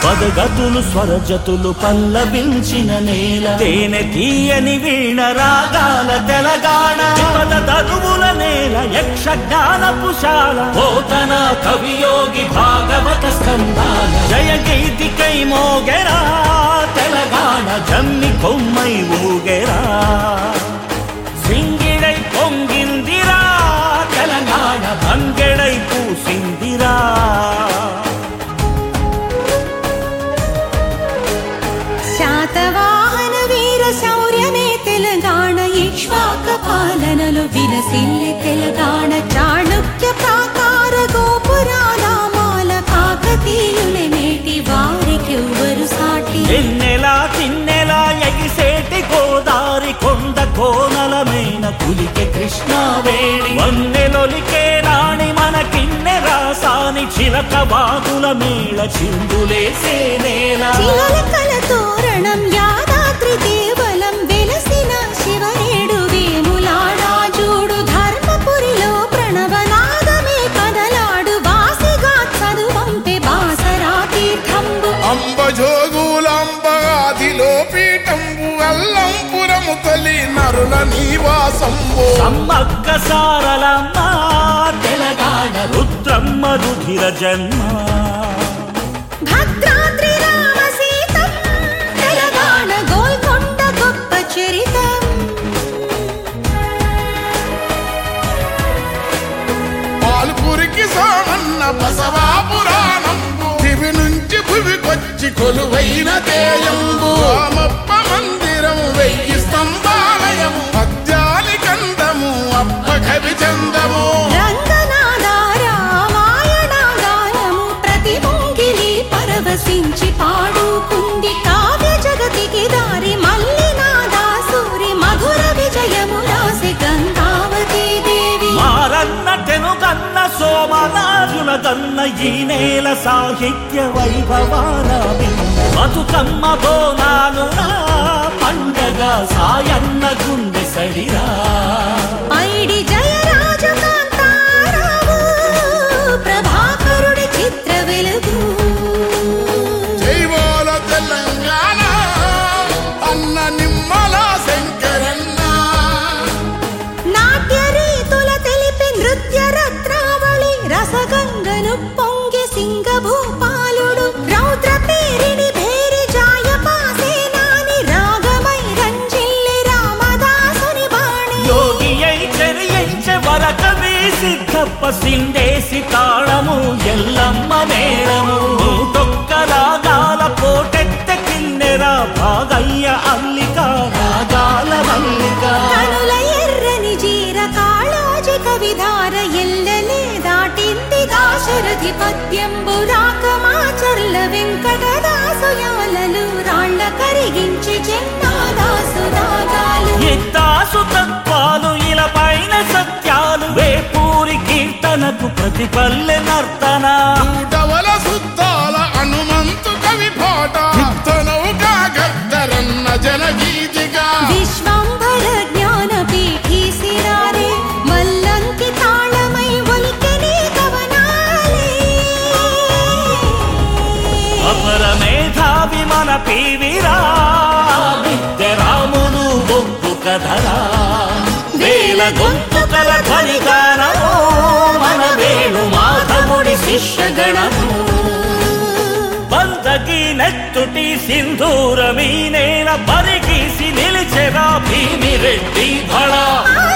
పదగతులు స్వరజతులు పల్లవించిన నేల తేనె తీయని వీణ రాగాల తెలంగాణ పద తనువుల నేల యక్ష జ్ఞానపుశాల పోతన కవియోగి భాగవత స్కందాల జయ గీతికై మోగెరా తెలంగాణ జమ్మి కొమ్మై ఊగెరా సింగిడై పొంగిందిరా తెలంగాణ బంగెడై పూసిందిరా శాతవాహన వీర శౌర్యమే తెలంగాణ ఇక్ష్వాక పాలనలో విలసిల్లే తెలంగాణ చాణుక్య ప్రాకార గోపురాల మాల కాకతీయులే నేటి వారికెవ్వరు సాటి ఎన్నెలా తిన్నెలా ఎగిసేటి గోదారి కొండ కోనలమైన పులికి కృష్ణావేణి వన్నెలొలికే రాణి మన కిన్నె రాసాని చిలక వాగుల మేళ చిందులేసే నేల చిలకల తోరణం యాదాద్రి దేవలం వెలసిన శివనేడు వేములాడా చూడు ధర్మపురిలో ప్రణవనాదమే కదలాడు వాసిగా చదువంపే బాసరా తీర్థంబు అంబజోగులంబగాదిలో పీఠంబు అల్లంపురము తొలి నరుల నివాసంబు సమ్మక్క సారలమ్మ తెలంగాణ రుద్రమ్మ రుధిర జన్మ భద్రాద్రి రామ సీతం తెలంగాణ గోల్కొండ గొప్ప చరితం పాల్పురికి సామన్న బసవా పురాణంబు దివి నుంచి భువికొచ్చి కొలువైన తేయంబు రామప్ప మందిరం వెయ్యి స్తంభాలయము పద్యాలి కందము అప్ప కవి చందము రంగనాథ రామాయణ గానము ప్రతి ముంగిలి పరవశించి పాడుకుంది కావ్య జగతికి దారి మల్లినాథ సూరి మధుర విజయము రాసి గంగావతి దేవి మారన్న తెనుగన్న సోమనాజుల గన్న ఈ నేల సాహిత్య వైభవాల బతుకమ్మ బోనాలు నా పండగ సాయన్న గుండె సడిరా పైడి జయరాజు కాంతారావు ప్రభాకరుడి చిత్ర వెలుగు జైవాల తెలంగాణ అన్న నిమ్మల శంకరన్న నాట్య రీతుల తెలిపి నృత్య రత్నావళి రసగంగను పొంగి సింగభూపాలుడు రౌద్ర పేరిని భేరి జాయపాసే నాని రాగమై రంజిల్లి రామదాసుని బాణి యోగి అయి చెరియించే వరకవి సిద్ధప్ప సిండేసి తాళము ఎల్లమ్మ మేళము నూటొక్క రాగాల పోటెత్త కిన్నెర భాగయ్య అల్లిక రాగాల మల్లిక కనుల ఎర్రని జీర కాళోజి కవిధార ఎల్లలే దాటింది దాశరథి పద్యంబు రాకమాచర్ల వెంకటదాసు యాలలు రాళ్ళ కరిగించి చెన్నాదాసు రాగాలు ఎత్తాసు తత్వాలు ఇలా పైన సత్యాలు వేపూరి కీర్తనకు ప్రతిపల్లె నర్తన నూటవల సుద్దాల హనుమంతు కవి పాట చిత్తనౌకా గద్దరన్న జనగీతిగా విశ్వంభర జ్ఞాన పీఠీ సిరారే మల్లంకి తాళమై ఒలికెనే కవనాలే అపర మేధావి మన పీవిరా నిత్య రాముడు బొగ్గు కథరా వేల గొంతుకల ధ్వని గానము మన వేణు మాధవుడి శిష్యగణము బందకి నెత్తుటి సింధూరమీ నేల పరిగీసి నిలిచెరా భీమిరెడ్డి భళ ఆ